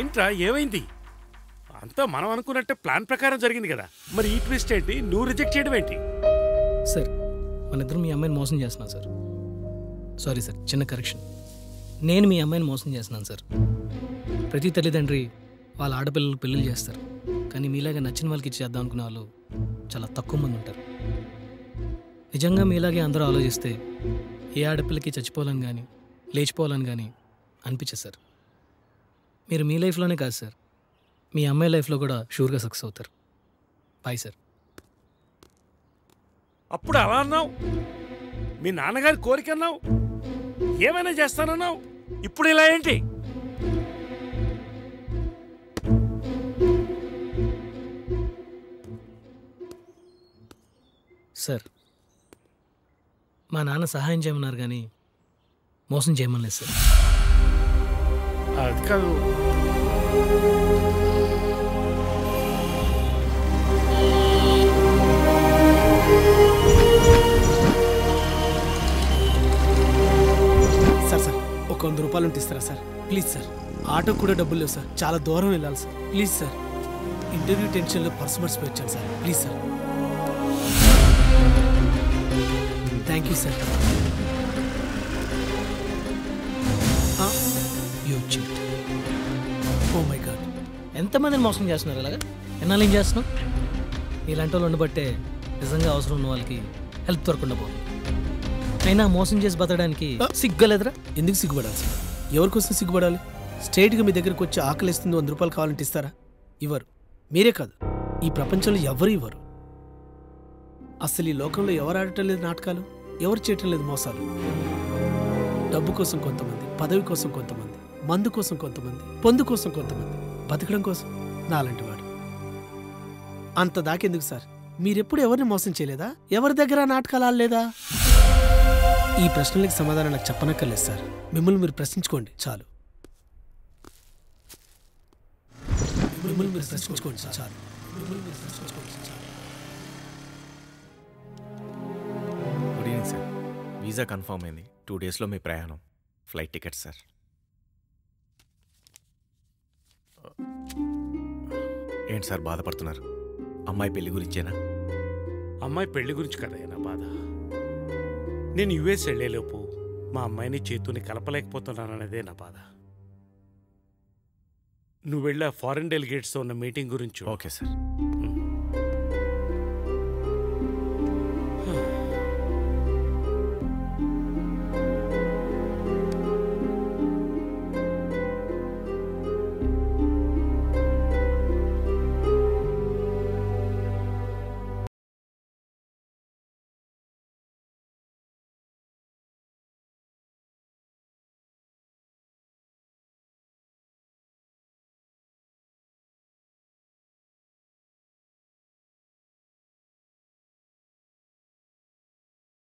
ఏంట్రా ఏమైంది అంతా మనం అనుకున్నట్టే ప్లాన్ ప్రకారం జరిగింది కదా మరి ఈ ట్విస్ట్ ఏంటి నువ్వు రిజెక్ట్ చేయడం ఏంటి సార్ మన ఇద్దరు మీ అమ్మాయిని మోసం చేస్తున్నాం సార్ సారీ సార్ చిన్న కరెక్షన్ నేను మీ అమ్మాయిని మోసం చేస్తున్నాను సార్ ప్రతి తల్లిదండ్రి వాళ్ళ ఆడపిల్లలకు పెళ్ళిళ్ళు చేస్తారు కానీ మీలాగా నచ్చిన వాళ్ళకి ఇచ్చేద్దాం అనుకునే వాళ్ళు చాలా తక్కువ మంది ఉంటారు నిజంగా మీలాగే అందరూ ఆలోచిస్తే ఏ ఆడపిల్లకి చచ్చిపోవాలని కానీ లేచిపోవాలని కానీ అనిపించదు సార్ మీరు మీ లైఫ్లోనే కాదు సార్ మీ అమ్మాయి లైఫ్లో కూడా షూర్గా సక్సెస్ అవుతారు బాయ్ సార్ అప్పుడు అలా అన్నావు మీ నాన్నగారి కోరిక అన్నావు ఏమైనా చేస్తానన్నావు ఇప్పుడు ఇలా ఏంటి సార్ మా నాన్న సహాయం చేయమన్నారు కానీ మోసం చేయమనలేదు సార్ అది కాదు సార్ సార్ ఒక వంద రూపాయలు ఉంటే ఇస్తారా సార్ ప్లీజ్ సార్ ఆటో కూడా డబ్బులు లేవు సార్ చాలా దూరం వెళ్ళాలి సార్ ప్లీజ్ సార్ ఇంటర్వ్యూ టెన్షన్లో పర్సు మర్చిపోయి వచ్చాను sir please sir thank you sir you cheat oh my God ఎంతమందిని మోసం చేస్తున్నారు అలాగా ఎన్నాళ్ళు ఏం చేస్తున్నావు ఇలాంటి వాళ్ళు ఉండబట్టే నిజంగా అవసరం ఉన్న వాళ్ళకి హెల్ప్ దొరకకుండా పోదు అయినా మోసం చేసి బతకడానికి సిగ్గలేదురా ఎందుకు సిగ్గుపడాలి సార్ ఎవరి కోసం సిగ్గుపడాలి స్ట్రైట్గా మీ దగ్గరకు వచ్చి ఆకలిస్తుంది వంద రూపాయలు కావాలంటే ఇస్తారా ఇవ్వరు మీరే కాదు ఈ ప్రపంచంలో ఎవరు ఇవ్వరు అసలు ఈ లోకంలో ఎవరు ఆడటం లేదు నాటకాలు ఎవరు చేయటం లేదు మోసాలు డబ్బు కోసం కొంతమంది పదవి కోసం కొంతమంది మందు కోసం కొంతమంది పొందు కోసం కొంతమంది బతకడం కోసం నాలాంటి వాడు అంత దాకెందుకు సార్ మీరెప్పుడు ఎవరిని మోసం చేయలేదా ఎవరి దగ్గర నాటకాలు ఆడలేదా ఈ ప్రశ్నలకు సమాధానం నాకు చెప్పనక్కర్లేదు సార్ మిమ్మల్ని మీరు ప్రశ్నించుకోండి చాలు మిమ్మల్ని మీరు ప్రశ్నించుకోండి సార్ చాలు మిమ్మల్ని మీరు ప్రశ్నించుకోండి సార్ చాలు good evening sir visa confirm అయింది టూ డేస్లో మీ ప్రయాణం ఫ్లైట్ టికెట్ సార్ ఏంటి సార్ బాధపడుతున్నారు అమ్మాయి పెళ్లి గురించేనా అమ్మాయి పెళ్లి గురించి కదయ్య నా బాధ నేను యుఎస్ వెళ్ళేలోపు మా అమ్మాయిని చేతుని కలపలేకపోతున్నాననేదే నా బాధ నువ్వు వెళ్ళా ఫారెన్ డెలిగేట్స్తో ఉన్న మీటింగ్ గురించి ఓకే సార్ ఉమ్.